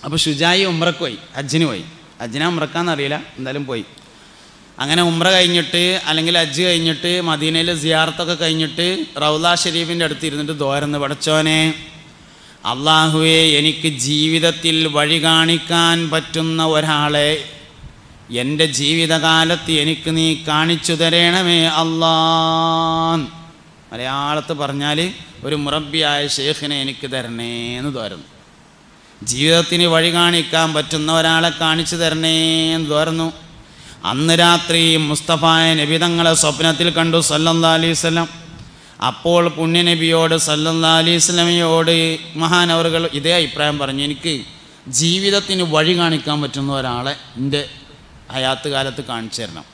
അപ്പോൾ ഷുജായി ഉമ്രക്ക് പോയി ഹജ്ജിന് പോയി ഹജ്ജിനെ ഉമ്രക്കാന്നറിയില്ല എന്തായാലും പോയി അങ്ങനെ ഉമ്ര കഴിഞ്ഞിട്ട് അല്ലെങ്കിൽ ഹജ്ജ് കഴിഞ്ഞിട്ട് മദീനയിൽ സിയാർത്തൊക്കെ കഴിഞ്ഞിട്ട് റൗല ഷരീഫിൻ്റെ അടുത്ത് ഇരുന്നിട്ട് ദോരന്ന് പടച്ചോനെ അള്ളാഹുവെ എനിക്ക് ജീവിതത്തിൽ വഴി കാണിക്കാൻ പറ്റുന്ന ഒരാളെ എൻ്റെ ജീവിതകാലത്ത് എനിക്ക് നീ കാണിച്ചു തരണമേ അല്ലാ മലയാളത്ത് പറഞ്ഞാൽ ഒരു മുറബിയായ ഷേഖിനെ എനിക്ക് തരണേ എന്ന് തോരുന്നു ജീവിതത്തിന് വഴി കാണിക്കാൻ പറ്റുന്ന ഒരാളെ കാണിച്ചു തരണേ എന്ന് തോരുന്നു അന്ന് രാത്രി മുസ്തഫായ നബി തങ്ങളെ സ്വപ്നത്തിൽ കണ്ടു സല്ലല്ലാ അലൈഹി സ്വലം അപ്പോൾ പുണ്യനബിയോട് സല്ലല്ലാ അലൈഹി സ്വലമയോട് മഹാനവറുകൾ ഇതേ അഭിപ്രായം പറഞ്ഞു എനിക്ക് ജീവിതത്തിന് വഴി കാണിക്കാൻ പറ്റുന്ന ഒരാളെ എൻ്റെ ഹയാത്ത് കാലത്ത് കാണിച്ചു തരണം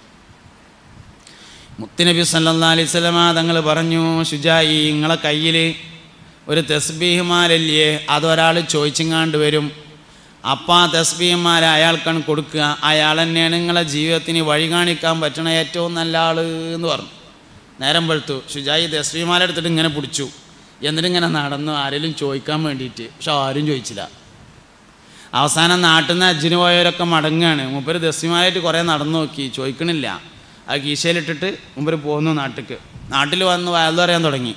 മുത്തുനബി സല്ലല്ലാ അലൈഹി സ്വലമ തങ്ങൾ പറഞ്ഞു ഷുജായി നിങ്ങളെ കയ്യിൽ ഒരു തസ്ബീഹ്മാരല്ലേ അതൊരാൾ ചോദിച്ചിങ്ങാണ്ട് വരും അപ്പം ആ തസ്ബീഹ്മാർ അയാൾക്കാണ് കൊടുക്കുക അയാൾ തന്നെയാണ് നിങ്ങളെ ജീവിതത്തിന് വഴി കാണിക്കാൻ പറ്റണ ഏറ്റവും നല്ല ആൾ എന്ന് പറഞ്ഞു നേരം വെളുത്തു ഷുജായി തസ്ബീഹ്മാല എടുത്തിട്ട് ഇങ്ങനെ പിടിച്ചു എന്നിട്ട് ഇങ്ങനെ നടന്നു ആരെങ്കിലും ചോദിക്കാൻ വേണ്ടിയിട്ട് പക്ഷെ ആരും ചോദിച്ചില്ല അവസാനം നാട്ടിൽ നിന്ന് അജ്ജിന് പോയവരൊക്കെ മടങ്ങുകയാണ് മൂപ്പര് ദസ്യമായിട്ട് കുറേ നടന്നു നോക്കി ചോദിക്കണില്ല ആ കീശയിലിട്ടിട്ട് മൂപ്പര് പോകുന്നു നാട്ടിക്ക് നാട്ടിൽ വന്ന് വയലു പറയാൻ തുടങ്ങി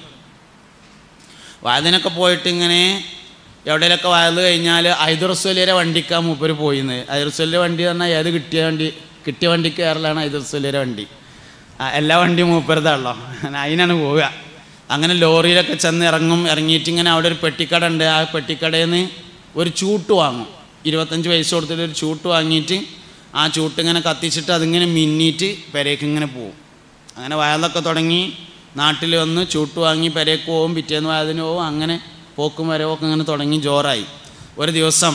വയലിനൊക്കെ പോയിട്ട് ഇങ്ങനെ എവിടെയൊക്കെ വയൽ കഴിഞ്ഞാൽ ഐദുറസ്വലിയുടെ വണ്ടിക്കാണ് മൂപ്പര് പോയിന്ന് ഐദുറസ്വലിയുടെ വണ്ടി പറഞ്ഞാൽ ഏത് കിട്ടിയ വണ്ടി കിട്ടിയ വണ്ടിക്ക് കയറലാണ് ഐദുറസ്വലിയുടെ വണ്ടി ആ, എല്ലാ വണ്ടിയും മൂപ്പരതാണല്ലോ അതിനാണ് പോവുക അങ്ങനെ ലോറിയിലൊക്കെ ചെന്ന് ഇറങ്ങും ഇറങ്ങിയിട്ട് ഇങ്ങനെ അവിടെ ഒരു പെട്ടിക്കട ഉണ്ട് ആ പെട്ടിക്കടയിൽ നിന്ന് ഒരു ചൂട്ട് വാങ്ങും ഇരുപത്തഞ്ച് പൈസ കൊടുത്തിട്ട് ഒരു ചൂട്ട് വാങ്ങിയിട്ട് ആ ചൂട്ട് ഇങ്ങനെ കത്തിച്ചിട്ട് അതിങ്ങനെ മിന്നിയിട്ട് പെരേക്ക് ഇങ്ങനെ പോവും അങ്ങനെ വയലൊക്കെ തുടങ്ങി നാട്ടിൽ വന്ന് ചൂട്ട് വാങ്ങി പെരേക്ക് പോവും പിറ്റേന്ന് വയതിന് പോവും അങ്ങനെ പോക്കും വരവൊക്കെ ഇങ്ങനെ തുടങ്ങി ജോറായി ഒരു ദിവസം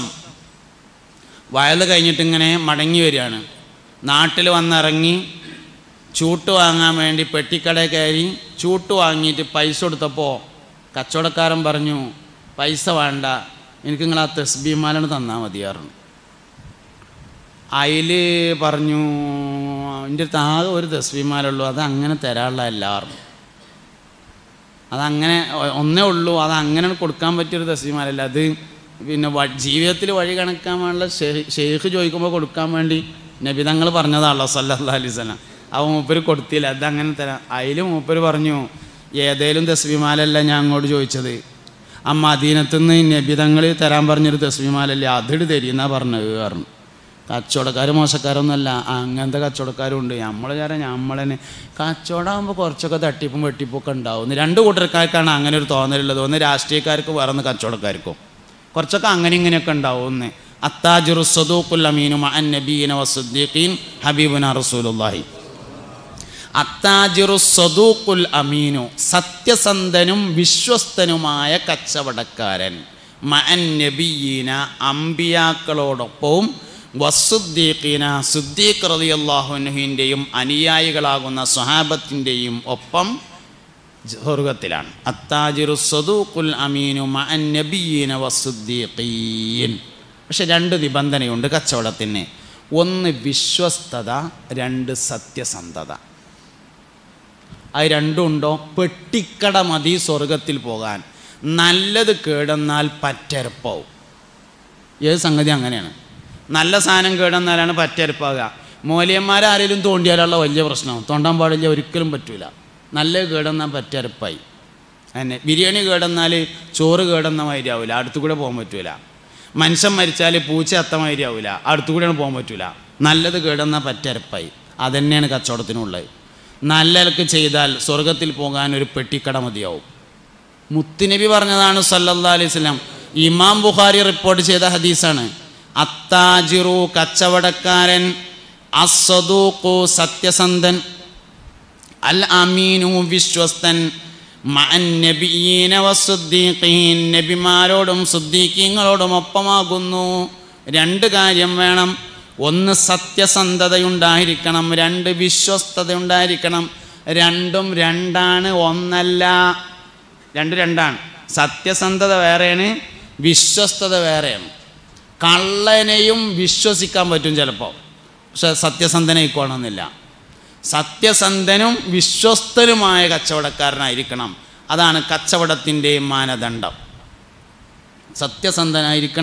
വയൽ കഴിഞ്ഞിട്ട് ഇങ്ങനെ മടങ്ങി വരികയാണ് നാട്ടിൽ വന്നിറങ്ങി ചൂട്ട് വാങ്ങാൻ വേണ്ടി പെട്ടിക്കടയിൽ കയറി ചൂട്ട് വാങ്ങിയിട്ട് പൈസ കൊടുത്തപ്പോൾ കച്ചവടക്കാരൻ പറഞ്ഞു പൈസ വേണ്ട എനിക്ക് നിങ്ങൾ ആ തെസ്ബിമാലാണ് തന്നാൽ മതിയായിരുന്നു അതിൽ പറഞ്ഞു എൻ്റെ അടുത്ത് ആകെ ഒരു തസ്ബിമാലുള്ളൂ അത് അങ്ങനെ തരാനുള്ള എല്ലാവരും അതങ്ങനെ ഒ- ഒന്നേ ഉള്ളൂ അത് അങ്ങനെ കൊടുക്കാൻ പറ്റിയൊരു തസ്ബിമാലല്ല അത് പിന്നെ വ- ജീവിതത്തിൽ വഴി കണക്കാൻ വേണ്ട ഷെയ്ഖ് ചോദിക്കുമ്പോൾ കൊടുക്കാൻ വേണ്ടി നബിതങ്ങൾ പറഞ്ഞതാണല്ലോ സല്ലാ അലൈഹി സ്വലാം അവ മൂപ്പര് കൊടുത്തില്ല അതങ്ങനെ തരാം അതിൽ മൂപ്പര് പറഞ്ഞു ഏതേലും തസ്ബിമാലല്ല ഞാൻ അങ്ങോട്ട് ചോദിച്ചത് ആ മദീനത്തുനിന്ന് നബിതങ്ങൾ തരാൻ പറഞ്ഞൊരു തസ്ബിമാലല്ലേ അതിട് തരീന്നാ പറഞ്ഞത് പറഞ്ഞു കച്ചവടക്കാർ മോശക്കാരൊന്നുമല്ല അങ്ങനത്തെ കച്ചവടക്കാരും ഉണ്ട് നമ്മൾ വിചാരം നമ്മൾ തന്നെ കച്ചവടമാകുമ്പോൾ കുറച്ചൊക്കെ തട്ടിപ്പും വെട്ടിപ്പും ഒക്കെ ഉണ്ടാവും രണ്ട് കൂട്ടർക്കാർക്കാണ് അങ്ങനെ ഒരു തോന്നലുള്ളത് ഒന്ന് രാഷ്ട്രീയക്കാർക്ക് വേറെ ഒന്ന് കച്ചവടക്കാർക്കും കുറച്ചൊക്കെ അങ്ങനെ ഇങ്ങനെയൊക്കെ ഉണ്ടാവും ഒന്ന് അത്താജുറു സദൂഖുൽ അമീനു മഅൻ നബീന വസുദ്ദീഖീൻ ഹബീബുന റസൂലുള്ളാഹി അത്താജിറു സദൂഖുൽ അമീനു സത്യസന്ധനും വിശ്വസ്തനുമായ കച്ചവടക്കാരൻ മഅൻ നബിയീന അമ്പിയാക്കളോടൊപ്പവും വസുദ്ദീഖീന സുദ്ദീഖ് റളിയല്ലാഹുവിൻ്റെയും അനുയായികളാകുന്ന സ്വഹാബത്തിൻ്റെയും ഒപ്പം സ്വർഗത്തിലാണ് അത്താജിറു സദൂഖുൽ അമീനു മഅൻ നബിയീന വസുദ്ദീഖീൻ പക്ഷെ രണ്ട് നിബന്ധനയുണ്ട് കച്ചവടത്തിന് ഒന്ന് വിശ്വസ്തത രണ്ട് സത്യസന്ധത അത് രണ്ടും ഉണ്ടോ പെട്ടിക്കട മതി സ്വർഗത്തിൽ പോകാൻ നല്ലത് കേടെന്നാൽ പറ്റരപ്പാവും ഏത് സംഗതി അങ്ങനെയാണ് നല്ല സാധനം കേടെന്നാലാണ് പറ്റരപ്പാകുക മൂല്യന്മാരാരെങ്കിലും തോണ്ടിയാലുള്ള വലിയ പ്രശ്നം തോണ്ടാൻ പാടില്ല ഒരിക്കലും പറ്റൂല നല്ലത് കേടെന്നാൽ പറ്റരപ്പായി തന്നെ ബിരിയാണി കേടെന്നാൽ ചോറ് കേടെന്ന മാതിരി ആവില്ല അടുത്തു കൂടെ പോകാൻ പറ്റൂല മനുഷ്യൻ മരിച്ചാൽ പൂച്ച അത്ത മാതിരി ആവില്ല അടുത്തു കൂടെയാണ് പോകാൻ പറ്റൂല നല്ലത് കേടെന്നാൽ പറ്റരപ്പായി അതന്നെയാണ് കച്ചവടത്തിനുള്ളത് നല്ലതൊക്കെ ചെയ്താൽ സ്വർഗത്തിൽ പോകാൻ ഒരു പെട്ടിക്കട മതിയാവും മുത്തുനബി പറഞ്ഞതാണ് സല്ലല്ലാ അലൈഹി സ്വലാം ഇമാം ബുഖാരി റിപ്പോർട്ട് ചെയ്ത ഹദീസാണ് അത്താജിറു കച്ചവടക്കാരൻ അസദൂഖു സത്യസന്ധൻ അൽ അമീനു വിശ്വസ്തൻ മഅൻ നബിയീന വസുദ്ദീഖീൻ നബിമാരോടും സുദ്ദീഖീങ്ങളോടും ഒപ്പമാകുന്നു രണ്ട് കാര്യം വേണം ഒന്ന് സത്യസന്ധതയുണ്ടായിരിക്കണം രണ്ട് വിശ്വസ്തതയുണ്ടായിരിക്കണം രണ്ടും രണ്ടാണ് ഒന്നല്ല രണ്ട് രണ്ടാണ് സത്യസന്ധത വേറെയാണ് വിശ്വസ്തത വേറെയാണ് കള്ളനെയും വിശ്വസിക്കാൻ പറ്റും ചിലപ്പോൾ പക്ഷെ സത്യസന്ധനായിക്കോണമെന്നില്ല സത്യസന്ധനും വിശ്വസ്തനുമായ കച്ചവടക്കാരനായിരിക്കണം അതാണ് കച്ചവടത്തിൻ്റെ മാനദണ്ഡം സത്യസന്ധനായിരിക്കണം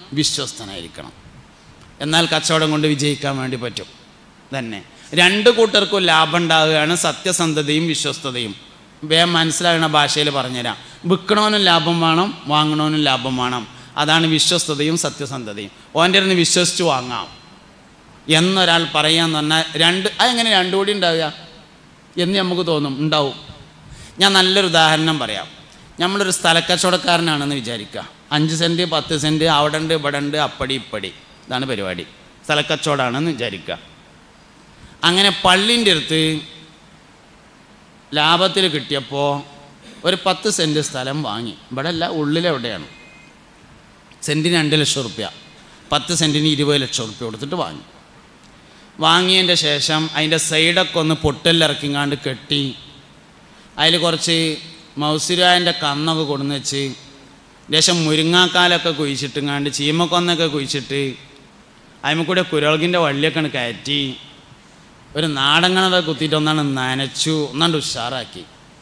വിശ്വസ്തനായിരിക്കണം എന്നാൽ കച്ചവടം കൊണ്ട് വിജയിക്കാൻ വേണ്ടി പറ്റും തന്നെ രണ്ട് കൂട്ടർക്കും ലാഭം ഉണ്ടാവുകയാണ് സത്യസന്ധതയും വിശ്വസ്തതയും വേഗം മനസ്സിലാകുന്ന ഭാഷയിൽ പറഞ്ഞുതരാം വിൽക്കണവനും ലാഭം വേണം വാങ്ങണവനും ലാഭം വേണം അതാണ് വിശ്വസ്തതയും സത്യസന്ധതയും ഓൻ്റെ അടുത്ത് വിശ്വസിച്ച് വാങ്ങാം എന്നൊരാൾ പറയാന്ന് പറഞ്ഞാൽ രണ്ട് അതെങ്ങനെ രണ്ടു കൂടി ഉണ്ടാവുക എന്ന് നമുക്ക് തോന്നും ഉണ്ടാവും ഞാൻ നല്ലൊരു ഉദാഹരണം പറയാം നമ്മളൊരു സ്ഥലക്കച്ചവടക്കാരനാണെന്ന് വിചാരിക്കുക അഞ്ച് സെൻറ്റ് പത്ത് സെൻറ്റ് അവിടെ ഉണ്ട് ഇവിടെ ഉണ്ട് അപ്പടി ഇപ്പടി ഇതാണ് പരിപാടി സ്ഥലക്കച്ചവടമാണെന്ന് വിചാരിക്കുക അങ്ങനെ പള്ളിൻ്റെ അടുത്ത് ലാഭത്തിൽ കിട്ടിയപ്പോൾ ഒരു പത്ത് സെൻറ്റ് സ്ഥലം വാങ്ങി ഇവിടെ അല്ല ഉള്ളിലെവിടെയാണ് സെൻറ്റിന് രണ്ട് ലക്ഷം റുപ്യ പത്ത് സെൻറ്റിന് ഇരുപത് ലക്ഷം റുപ്യ കൊടുത്തിട്ട് വാങ്ങി വാങ്ങിയതിൻ്റെ ശേഷം അതിൻ്റെ സൈഡൊക്കെ ഒന്ന് പൊട്ടലിറക്കിങ്ങാണ്ട് കെട്ടി അതിൽ കുറച്ച് മൗസിരായൻ്റെ കന്നൊക്കെ കൊടുന്ന് വെച്ച് ലേശം മുരിങ്ങാക്കാലൊക്കെ കുഴിച്ചിട്ടുങ്ങാണ്ട് ചീമക്കൊന്നൊക്കെ കുഴിച്ചിട്ട് അതിമ കൂടെ കുരളകിൻ്റെ വള്ളിയൊക്കെ കയറ്റി ഒരു നാടങ്ങണത കുത്തിയിട്ട് ഒന്നാണ് നനച്ചു ഒന്നാണ്ട് ഉഷാറാക്കി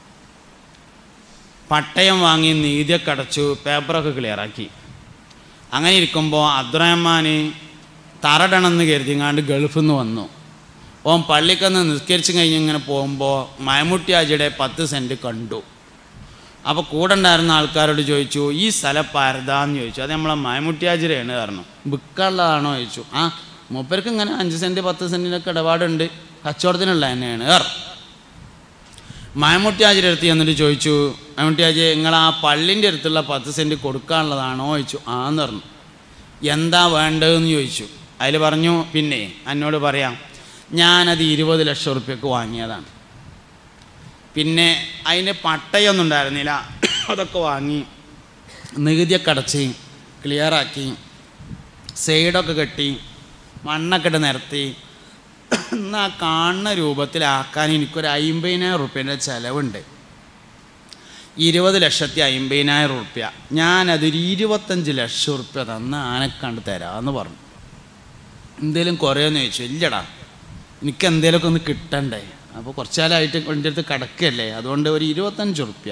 പട്ടയം വാങ്ങി നീതിയൊക്കെ അടച്ചു പേപ്പറൊക്കെ ക്ലിയറാക്കി അങ്ങനെ ഇരിക്കുമ്പോൾ അബ്ദുറഹ്മാൻ തറടണമെന്ന് കരുതിങ്ങാണ്ട് ഗൾഫിൽ നിന്ന് വന്നു ഓൻ പള്ളിക്കന്ന് നിസ്കരിച്ച് കഴിഞ്ഞ് ഇങ്ങനെ പോകുമ്പോൾ മയമുട്ടി ആജിയുടെ പത്ത് സെൻറ്റ് കണ്ടു അപ്പോൾ കൂടെ ഉണ്ടായിരുന്ന ആൾക്കാരോട് ചോദിച്ചു ഈ സ്ഥലം പാരതാന്ന് ചോദിച്ചു അത് നമ്മളെ മയമുട്ടിയാജിരയാണ് കാരണം വിൽക്കാനുള്ളതാണോ ചോദിച്ചു ആ മൂപ്പർക്ക് ഇങ്ങനെ അഞ്ച് സെൻറ്റ് പത്ത് സെൻറ്റിനൊക്കെ ഇടപാടുണ്ട് കച്ചവടത്തിനുള്ള തന്നെയാണ് ഏർ മയമുട്ടിയാജിയുടെ അടുത്ത് ചെന്നിട്ട് ചോദിച്ചു മയമുട്ടിയാജി നിങ്ങൾ ആ പള്ളിൻ്റെ അടുത്തുള്ള പത്ത് സെൻറ്റ് കൊടുക്കാനുള്ളതാണോ ചോദിച്ചു ആന്ന് പറഞ്ഞു എന്താ വേണ്ടതെന്ന് ചോദിച്ചു അതിൽ പറഞ്ഞു പിന്നെ എന്നോട് പറയാം ഞാനത് ഇരുപത് ലക്ഷം റുപ്യക്ക് വാങ്ങിയതാണ് പിന്നെ അതിൻ്റെ പട്ടയൊന്നും ഉണ്ടായിരുന്നില്ല അതൊക്കെ വാങ്ങി നികുതിയൊക്കെ അടച്ച് ക്ലിയറാക്കി സൈഡൊക്കെ കെട്ടി മണ്ണൊക്കെ ഇട്ട് നിരത്തി എന്നാൽ കാണുന്ന രൂപത്തിലാക്കാൻ എനിക്കൊരു അമ്പതിനായിരം റുപ്യേൻ്റെ ചിലവുണ്ട് ഇരുപത് ലക്ഷത്തി അമ്പതിനായിരം റുപ്യ ഞാനതൊരു ഇരുപത്തഞ്ച് ലക്ഷം റുപ്യ തന്ന് ആനക്കണ്ട് തരാമെന്ന് പറഞ്ഞു എന്തേലും കുറേന്ന് ചോദിച്ചു ഇല്ലടാ എനിക്ക് എന്തേലുമൊക്കെ ഒന്ന് കിട്ടണ്ടേ അപ്പോൾ കുറച്ച് കാലമായിട്ട് എൻ്റെ അടുത്ത് കിടക്കല്ലേ അതുകൊണ്ട് ഒരു ഇരുപത്തഞ്ച് റുപ്യ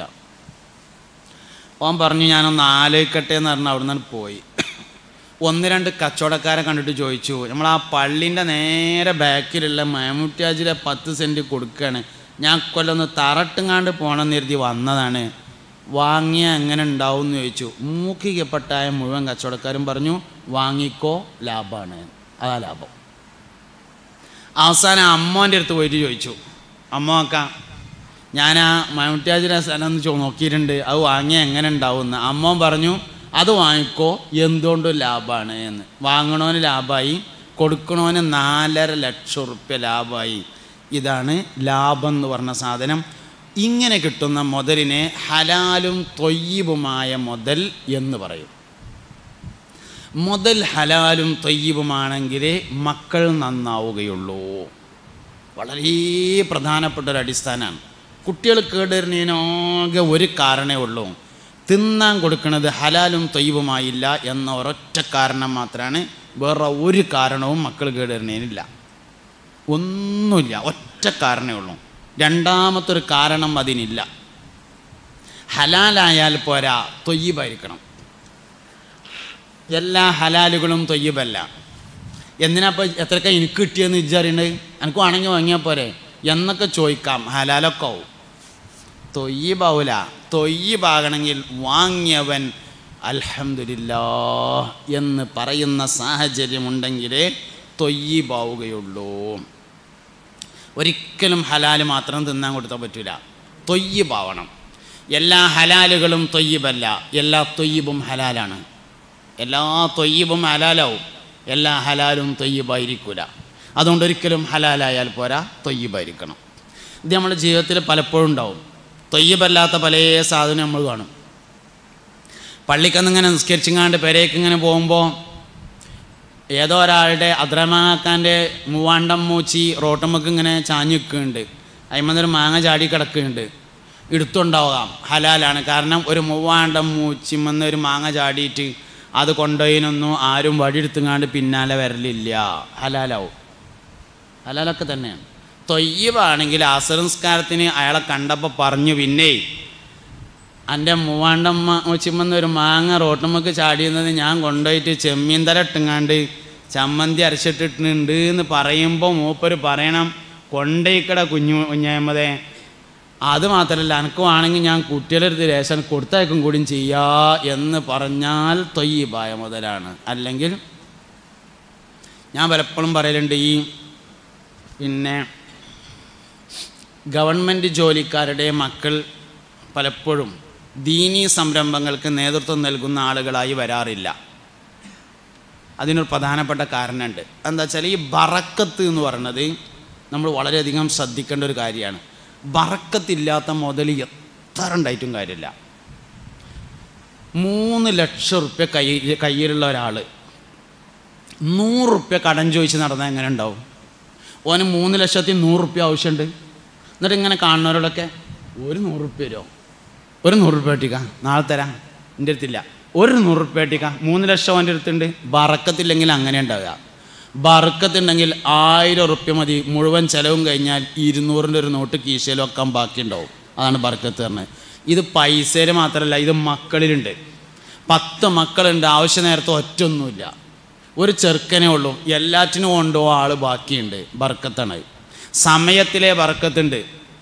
ഓൻ പറഞ്ഞു ഞാനൊന്ന് ആലോചിക്കട്ടെ എന്ന് പറഞ്ഞ് അവിടെ നിന്ന് പോയി ഒന്ന് രണ്ട് കച്ചവടക്കാരെ കണ്ടിട്ട് ചോദിച്ചു നമ്മൾ ആ പള്ളിൻ്റെ നേരെ ബാക്കിലുള്ള മയമുട്ടിയാജിലെ പത്ത് സെൻറ്റ് കൊടുക്കുകയാണ് ഞാൻ കൊല്ലൊന്ന് തറട്ടുങ്ങാണ്ട് പോകണമെന്ന് കരുതി വന്നതാണ് വാങ്ങിയ എങ്ങനെ ഉണ്ടാവും എന്ന് ചോദിച്ചു മൂക്കിക്കപ്പെട്ടായ മുഴുവൻ കച്ചവടക്കാരും പറഞ്ഞു വാങ്ങിക്കോ ലാഭമാണ് അതാ ലാഭം അവസാനം അമ്മോൻ്റെ അടുത്ത് പോയിട്ട് ചോദിച്ചു അമ്മ നോക്കാം ഞാൻ ആ മമ്മൂട്ടിയാജിനെ സ്ഥലം ഒന്ന് ചോ നോക്കിയിട്ടുണ്ട് അത് വാങ്ങിയ എങ്ങനെ ഉണ്ടാവുമെന്ന് അമ്മോൻ പറഞ്ഞു അത് വാങ്ങിക്കോ എന്തുകൊണ്ടും ലാഭമാണ് എന്ന് വാങ്ങണവന് ലാഭമായി കൊടുക്കണവന് നാലര ലക്ഷം റുപ്യ ലാഭമായി ഇതാണ് ലാഭം എന്ന് പറഞ്ഞ സാധനം ഇങ്ങനെ കിട്ടുന്ന മുതലിനെ ഹലാലും തൊയ്യബുമായ മുതൽ എന്ന് പറയും മുതൽ ഹലാലും തൊയ്യബുമാണെങ്കിലേ മക്കൾ നന്നാവുകയുള്ളൂ വളരെ പ്രധാനപ്പെട്ട ഒരു അടിസ്ഥാനമാണ് കുട്ടികൾ കേടുവരുന്നതിനാകെ ഒരു കാരണമേ ഉള്ളൂ തിന്നാൻ കൊടുക്കുന്നത് ഹലാലും തൊയ്യവുമായില്ല എന്ന ഒരൊറ്റ കാരണം മാത്രമാണ് വേറെ ഒരു കാരണവും മക്കൾ കേടുവരുന്നതിനില്ല ഒന്നുമില്ല ഒറ്റ കാരണമേ ഉള്ളൂ രണ്ടാമത്തെ ഒരു കാരണം അതിനില്ല ഹലാലായാൽ പോരാ തൊയ്യബായിരിക്കണം എല്ലാ ഹലാലുകളും തൊയ്യബല്ല എന്തിനാ ഇപ്പോൾ എത്രയൊക്കെ എനിക്ക് കിട്ടിയെന്ന് ഇജ്ജറിയണത് എനിക്ക് വേണമെങ്കിൽ വാങ്ങിയാൽ പോരെ എന്നൊക്കെ ചോദിക്കാം ഹലാലൊക്കെ ആവും തൊയ്യബാവൂല തൊയ്യബാകണമെങ്കിൽ വാങ്ങിയവൻ അൽഹംദുലില്ലാ എന്ന് പറയുന്ന സാഹചര്യമുണ്ടെങ്കിലേ തൊയ്യബാവുകയുള്ളൂ ഒരിക്കലും ഹലാല് മാത്രം തിന്നാൻ കൊടുത്താൽ പറ്റില്ല തൊയ്യബാവണം എല്ലാ ഹലാലുകളും തൊയ്യബല്ല എല്ലാ തൊയ്യബും ഹലാലാണ് എല്ലാ തൊയ്യബും ഹലാലാവും എല്ലാ ഹലാലും തൊയ്യബായിരിക്കില്ല അതുകൊണ്ട് ഒരിക്കലും ഹലാലായാൽ പോരാ തൊയ്യബായിരിക്കണം ഇത് നമ്മുടെ ജീവിതത്തിൽ പലപ്പോഴും ഉണ്ടാവും തൊയ്യബല്ലാത്ത പല സാധനം നമ്മൾ കാണും പള്ളിക്കന്നിങ്ങനെ നിസ്കരിച്ചിങ്ങാണ്ട് പെരേക്ക് ഇങ്ങനെ പോകുമ്പോൾ ഏതോ ഒരാളുടെ അദ്രമാക്കാൻ്റെ മൂവാണ്ടം മൂച്ചി റോട്ടമ്മക്ക് ഇങ്ങനെ ചാഞ്ഞു നിൽക്കുന്നുണ്ട് അതിമന്നൊരു മാങ്ങ ചാടി കിടക്കുന്നുണ്ട് എടുത്തുണ്ടാവാം ഹലാലാണ് കാരണം ഒരു മൂവാണ്ടം മൂച്ചിമെന്ന് ഒരു മാങ്ങ ചാടിയിട്ട് അത് കൊണ്ടുപോയിനൊന്നും ആരും വഴിയെടുത്തുങ്ങാണ്ട് പിന്നാലെ വരലില്ല ഹലാലാവും ഹലാലൊക്കെ തന്നെയാണ് തൊയ്യബാണെങ്കിൽ അസംസ്കാരത്തിന് അയാളെ കണ്ടപ്പോൾ പറഞ്ഞു പിന്നെ എൻ്റെ മൂവാണ്ടമ്മ മുച്ചിമ്മന്ന് ഒരു മാങ്ങ റോട്ടുമ്മക്ക് ചാടിയുന്നത് ഞാൻ കൊണ്ടുപോയിട്ട് ചെമ്മീൻ തല ഇട്ടുങ്ങാണ്ട് ചമ്മന്തി അരച്ചിട്ടിട്ടുണ്ട് എന്ന് പറയുമ്പോൾ മൂപ്പര് പറയണം കൊണ്ടേക്കട കുഞ്ഞു കുഞ്ഞമ്മതേ അത് മാത്രമല്ല എനിക്ക് വേണമെങ്കിൽ ഞാൻ കുട്ടികളെടുത്ത് രേഷൻ കൊടുത്തയക്കും കൂടിയും ചെയ്യാ എന്ന് പറഞ്ഞാൽ തൊയ്യബായ മുതലാണ് അല്ലെങ്കിൽ ഞാൻ പലപ്പോഴും പറയലുണ്ട് ഈ പിന്നെ ഗവൺമെൻറ് ജോലിക്കാരുടെ മക്കൾ പലപ്പോഴും ദീനീ സംരംഭങ്ങൾക്ക് നേതൃത്വം നൽകുന്ന ആളുകളായി വരാറില്ല അതിനൊരു പ്രധാനപ്പെട്ട കാരണമുണ്ട് എന്താ വെച്ചാൽ ഈ ബറക്കത്ത് എന്ന് പറയുന്നത് നമ്മൾ വളരെയധികം ശ്രദ്ധിക്കേണ്ട ഒരു കാര്യമാണ് ബറക്കത്തില്ലാത്ത മുതൽ എത്ര ഉണ്ടായിട്ടും കാര്യമില്ല മൂന്ന് ലക്ഷം റുപ്യ കൈ കയ്യിലുള്ള ഒരാൾ നൂറ് റുപ്യ കടം ചോദിച്ച് നടന്നാൽ എങ്ങനെ ഉണ്ടാവും ഓന് മൂന്ന് ലക്ഷത്തി നൂറ് റുപ്യ ആവശ്യമുണ്ട് എന്നിട്ട് ഇങ്ങനെ കാണുന്നവരോടൊക്കെ ഒരു നൂറ് റുപ്യ തരുമോ ഒരു നൂറ് റുപ്യ കിട്ടിക്ക നാളെ തരാം എൻ്റെ അടുത്തില്ല ഒരു നൂറ് റുപ്യ കിട്ടിക്ക മൂന്ന് ലക്ഷം എൻ്റെ അടുത്തുണ്ട് ബറക്കത്തില്ലെങ്കിൽ അങ്ങനെ ഉണ്ടാവുക ബറക്കത്തുണ്ടെങ്കിൽ ആയിരം റുപ്യ മതി മുഴുവൻ ചിലവും കഴിഞ്ഞാൽ ഇരുന്നൂറിൻ്റെ ഒരു നോട്ട് കീശയിൽ വെക്കാൻ ബാക്കിയുണ്ടാവും അതാണ് ബറക്കത്ത് പറഞ്ഞത് ഇത് പൈസയിൽ മാത്രമല്ല ഇത് മക്കളിലുണ്ട് പത്ത് മക്കളുണ്ട് ആവശ്യ നേരത്തെ ഒറ്റൊന്നുമില്ല ഒരു ചെറുക്കനേ ഉള്ളൂ എല്ലാറ്റിനും കൊണ്ടോ ആൾ ബാക്കിയുണ്ട് ബർക്കത്താണ് സമയത്തിലെ ബർക്കത്തുണ്ട്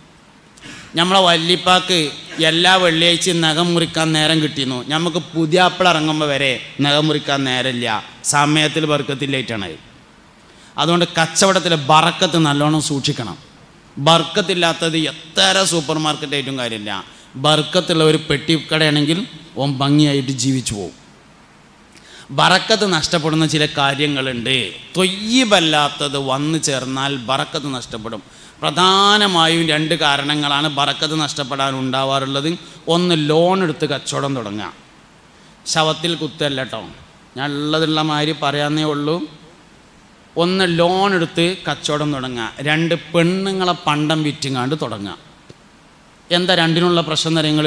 നമ്മളെ വല്ലിപ്പാക്ക് എല്ലാ വെള്ളിയാഴ്ചയും നഖം മുറിക്കാൻ നേരം കിട്ടിയിരുന്നു നമുക്ക് പുതിയ ആപ്പിൾ ഇറങ്ങുമ്പോൾ വരെ നഖം മുറിക്കാൻ നേരമില്ല സമയത്തിൽ ബർക്കത്തില്ലായിട്ടാണ് അതുകൊണ്ട് കച്ചവടത്തിലെ ബറക്കത്ത് നല്ലോണം സൂക്ഷിക്കണം ബർക്കത്തില്ലാത്തത് എത്ര സൂപ്പർ മാർക്കറ്റായിട്ടും കാര്യമില്ല ബർക്കത്തുള്ള ഒരു പെട്ടിക്കടയാണെങ്കിൽ ഓൻ ഭംഗിയായിട്ട് ജീവിച്ചു പോകും ബറക്കത്ത് നഷ്ടപ്പെടുന്ന ചില കാര്യങ്ങളുണ്ട് തൊയ്യബല്ലാത്തത് വന്നു ചേർന്നാൽ ബറക്കത്ത് നഷ്ടപ്പെടും പ്രധാനമായും രണ്ട് കാരണങ്ങളാണ് ബറക്കത്ത് നഷ്ടപ്പെടാൻ ഉണ്ടാവാറുള്ളത് ഒന്ന് ലോൺ എടുത്ത് കച്ചവടം തുടങ്ങുക ശവത്തിൽ കുത്തല്ല കേട്ടോ ഞാൻ ഉള്ളതുള്ള മാതിരി പറയാന്നേ ഉള്ളൂ ഒന്ന് ലോൺ എടുത്ത് കച്ചവടം തുടങ്ങുക രണ്ട് പെണ്ണുങ്ങളെ പണ്ടം വിറ്റുങ്ങാണ്ട് തുടങ്ങുക എന്താ രണ്ടിനുള്ള പ്രശ്നം തരങ്ങൾ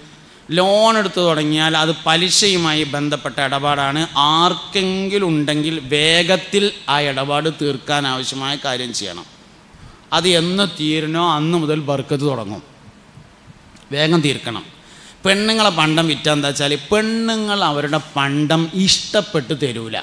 ലോൺ എടുത്ത് തുടങ്ങിയാൽ അത് പലിശയുമായി ബന്ധപ്പെട്ട ഇടപാടാണ് ആർക്കെങ്കിലും ഉണ്ടെങ്കിൽ വേഗത്തിൽ ആ ഇടപാട് തീർക്കാൻ ആവശ്യമായ കാര്യം ചെയ്യണം അത് എന്ന് തീരണോ അന്ന് മുതൽ ബർക്കത്ത് തുടങ്ങും വേഗം തീർക്കണം പെണ്ണുങ്ങളെ പണ്ടം വിറ്റാൽ എന്താ വെച്ചാൽ പെണ്ണുങ്ങൾ അവരുടെ പണ്ടം ഇഷ്ടപ്പെട്ട് തരൂല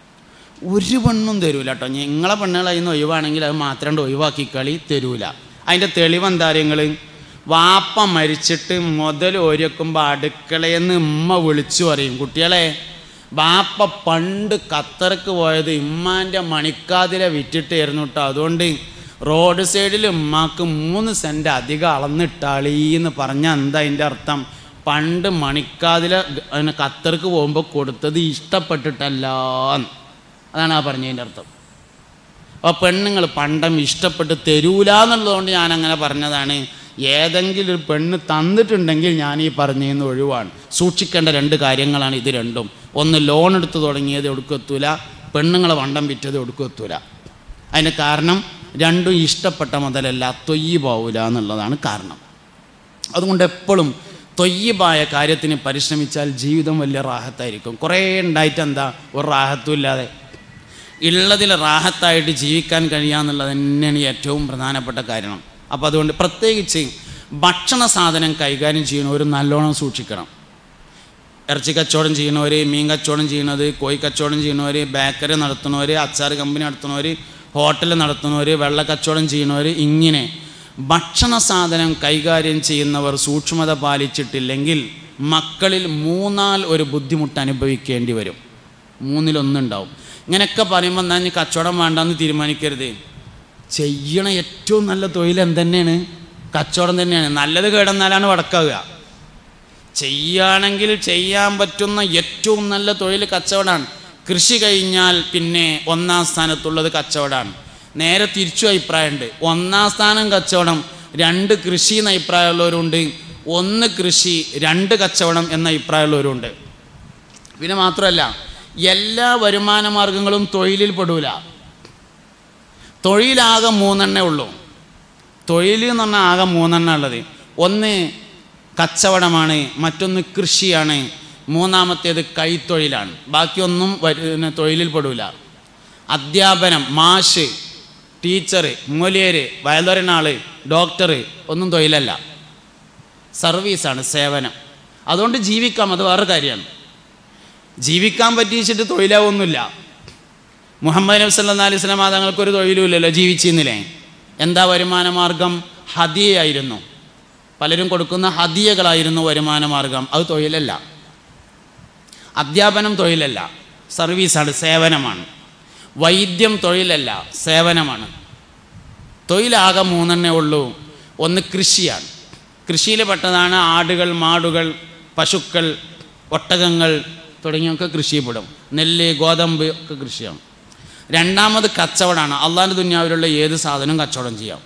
ഒരു പെണ്ണും തരൂല കേട്ടോ നിങ്ങളെ പെണ്ണുകൾ അതിൽ നിന്ന് ഒഴിവാണെങ്കിൽ അത് മാത്രം ഒഴിവാക്കി കളി തരൂല അതിൻ്റെ തെളിവെന്താ നിങ്ങൾ വാപ്പ മരിച്ചിട്ട് മുതൽ ഒരുക്കുമ്പോൾ അടുക്കളയിൽ നിന്ന് ഉമ്മ വിളിച്ചു പറയും കുട്ടികളെ വാപ്പ പണ്ട് ഖത്തർക്ക് പോയത് ഇമ്മാൻ്റെ മണിക്കാതിരെ വിറ്റിട്ടായിരുന്നു കേട്ടോ അതുകൊണ്ട് റോഡ് സൈഡിൽ ഉമ്മാക്ക് മൂന്ന് സെൻറ്റ് അധികം അളന്നിട്ടാളീ എന്ന് പറഞ്ഞാൽ എന്താ അതിൻ്റെ അർത്ഥം പണ്ട് മണിക്കാതിലെ അതിന് ഖത്തർക്ക് പോകുമ്പോൾ കൊടുത്തത് ഇഷ്ടപ്പെട്ടിട്ടല്ല അതാണ് ആ പറഞ്ഞതിൻ്റെ അർത്ഥം അപ്പോൾ പെണ്ണുങ്ങൾ പണ്ടം ഇഷ്ടപ്പെട്ട് തരൂല എന്നുള്ളതുകൊണ്ട് ഞാൻ അങ്ങനെ പറഞ്ഞതാണ് ഏതെങ്കിലും ഒരു പെണ്ണ് തന്നിട്ടുണ്ടെങ്കിൽ ഞാൻ ഈ പറഞ്ഞതിന് ഒഴിവാണ് സൂക്ഷിക്കേണ്ട രണ്ട് കാര്യങ്ങളാണ് ഇത് രണ്ടും ഒന്ന് ലോൺ എടുത്ത് തുടങ്ങിയത് ഒടുക്കെത്തൂല പെണ്ണുങ്ങളെ വണ്ടം വിറ്റത് ഒടുക്കെത്തൂല അതിന് കാരണം രണ്ടും ഇഷ്ടപ്പെട്ട മുതലല്ല തൊയ്യ് പോവില്ല എന്നുള്ളതാണ് കാരണം അതുകൊണ്ട് എപ്പോഴും തൊയ്യബായ കാര്യത്തിന് പരിശ്രമിച്ചാൽ ജീവിതം വലിയ റാഹത്തായിരിക്കും കുറേ ഉണ്ടായിട്ട് എന്താ ഒരു റാഹത്തും ഇല്ലാതെ ഉള്ളതിൽ റാഹത്തായിട്ട് ജീവിക്കാൻ കഴിയാന്നുള്ളത് തന്നെയാണ് ഏറ്റവും പ്രധാനപ്പെട്ട കാരണം അപ്പോൾ അതുകൊണ്ട് പ്രത്യേകിച്ച് ഭക്ഷണ സാധനം കൈകാര്യം ചെയ്യുന്നവർ നല്ലോണം സൂക്ഷിക്കണം ഇറച്ചി കച്ചവടം ചെയ്യുന്നവർ മീൻ കച്ചവടം ചെയ്യുന്നത് കോഴി കച്ചവടം ചെയ്യുന്നവർ ബേക്കറി നടത്തുന്നവർ അച്ചാർ കമ്പനി നടത്തുന്നവർ ഹോട്ടൽ നടത്തുന്നവർ വെള്ള കച്ചവടം ചെയ്യുന്നവർ ഇങ്ങനെ ഭക്ഷണ സാധനം കൈകാര്യം ചെയ്യുന്നവർ സൂക്ഷ്മത പാലിച്ചിട്ടില്ലെങ്കിൽ മക്കളിൽ മൂന്നാൽ ഒരു ബുദ്ധിമുട്ട് അനുഭവിക്കേണ്ടി വരും മൂന്നിലൊന്നുണ്ടാവും ഇങ്ങനെയൊക്കെ പറയുമ്പോൾ എന്നാൽ ഇനി കച്ചവടം വേണ്ടെന്ന് തീരുമാനിക്കരുത് ചെയ്യണ ഏറ്റവും നല്ല തൊഴിൽ എന്തെന്നെയാണ് കച്ചവടം തന്നെയാണ് നല്ലത് കേടെന്നാലാണ് വടക്കാവുക ചെയ്യുകയാണെങ്കിൽ ചെയ്യാൻ പറ്റുന്ന ഏറ്റവും നല്ല തൊഴിൽ കച്ചവടമാണ് കൃഷി കഴിഞ്ഞാൽ പിന്നെ ഒന്നാം സ്ഥാനത്തുള്ളത് കച്ചവടമാണ് നേരെ തിരിച്ചു അഭിപ്രായമുണ്ട് ഒന്നാം സ്ഥാനം കച്ചവടം രണ്ട് കൃഷി എന്ന അഭിപ്രായമുള്ളവരുണ്ട് ഒന്ന് കൃഷി രണ്ട് കച്ചവടം എന്ന അഭിപ്രായമുള്ളവരുണ്ട് പിന്നെ മാത്രമല്ല എല്ലാ വരുമാന മാർഗങ്ങളും തൊഴിലിൽ പെടൂല തൊഴിലാകെ മൂന്നെണ്ണേ ഉള്ളൂ തൊഴിൽ എന്ന് പറഞ്ഞാൽ ആകെ മൂന്നെണ്ണം ഉള്ളത് ഒന്ന് കച്ചവടമാണ് മറ്റൊന്ന് കൃഷിയാണ് മൂന്നാമത്തേത് കൈത്തൊഴിലാണ് ബാക്കിയൊന്നും വരു തൊഴിലിൽ പെടൂല അധ്യാപനം മാഷ് ടീച്ചർ മൂലിയര് വയലൊരനാള് ഡോക്ടർ ഒന്നും തൊഴിലല്ല സർവീസാണ് സേവനം അതുകൊണ്ട് ജീവിക്കാം അത് വേറെ കാര്യമാണ് ജീവിക്കാൻ പറ്റിച്ചിട്ട് തൊഴിലാവൊന്നുമില്ല മുഹമ്മദ് നബി സല്ലാ അലൈഹി സ്വലാം തങ്ങൾക്കൊരു തൊഴിലും ഇല്ലല്ലോ ജീവിച്ചിരുന്നില്ലേ എന്താ വരുമാന മാർഗം ഹദിയായിരുന്നു പലരും കൊടുക്കുന്ന ഹദിയകളായിരുന്നു വരുമാന മാർഗം അത് തൊഴിലല്ല അധ്യാപനം തൊഴിലല്ല സർവീസാണ് സേവനമാണ് വൈദ്യം തൊഴിലല്ല സേവനമാണ് തൊഴിലാകെ മൂന്നെണ്ണേ ഉള്ളൂ ഒന്ന് കൃഷിയാണ് കൃഷിയിൽ പെട്ടതാണ് ആടുകൾ മാടുകൾ പശുക്കൾ ഒട്ടകങ്ങൾ തുടങ്ങിയൊക്കെ കൃഷിയിൽപ്പെടും നെല്ല് ഗോതമ്പ് ഒക്കെ കൃഷിയാണ് രണ്ടാമത് കച്ചവടമാണ് അള്ളാൻ്റെ ദുന്യാവിലുള്ള ഏത് സാധനവും കച്ചവടം ചെയ്യാം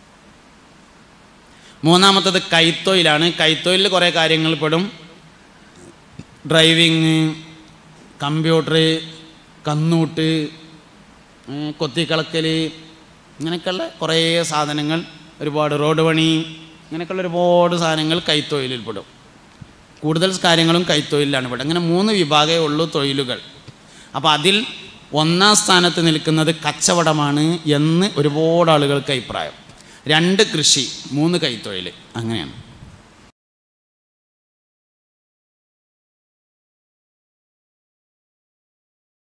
മൂന്നാമത്തത് കൈത്തൊഴിലാണ് കൈത്തൊഴിലിൽ കുറേ കാര്യങ്ങൾ പെടും ഡ്രൈവിങ് കമ്പ്യൂട്ടർ കന്നൂട്ട് ഏ, കൊത്തിക്കളക്കൽ ഇങ്ങനെയൊക്കെയുള്ള കുറേ സാധനങ്ങൾ ഒരുപാട് റോഡ് പണി ഇങ്ങനെയൊക്കെയുള്ള ഒരുപാട് സാധനങ്ങൾ കൈത്തൊഴിലിൽ പെടും കൂടുതൽ കാര്യങ്ങളും കൈത്തൊഴിലാണ് ഇവിടെ അങ്ങനെ മൂന്ന് വിഭാഗമേ ഉള്ളൂ തൊഴിലുകൾ അപ്പോൾ അതിൽ ഒന്നാം സ്ഥാനത്ത് നിൽക്കുന്നത് കച്ചവടമാണ് എന്ന് ഒരുപാട് ആളുകൾക്ക് അഭിപ്രായം രണ്ട് കൃഷി മൂന്ന് കൈത്തൊഴിൽ അങ്ങനെയാണ്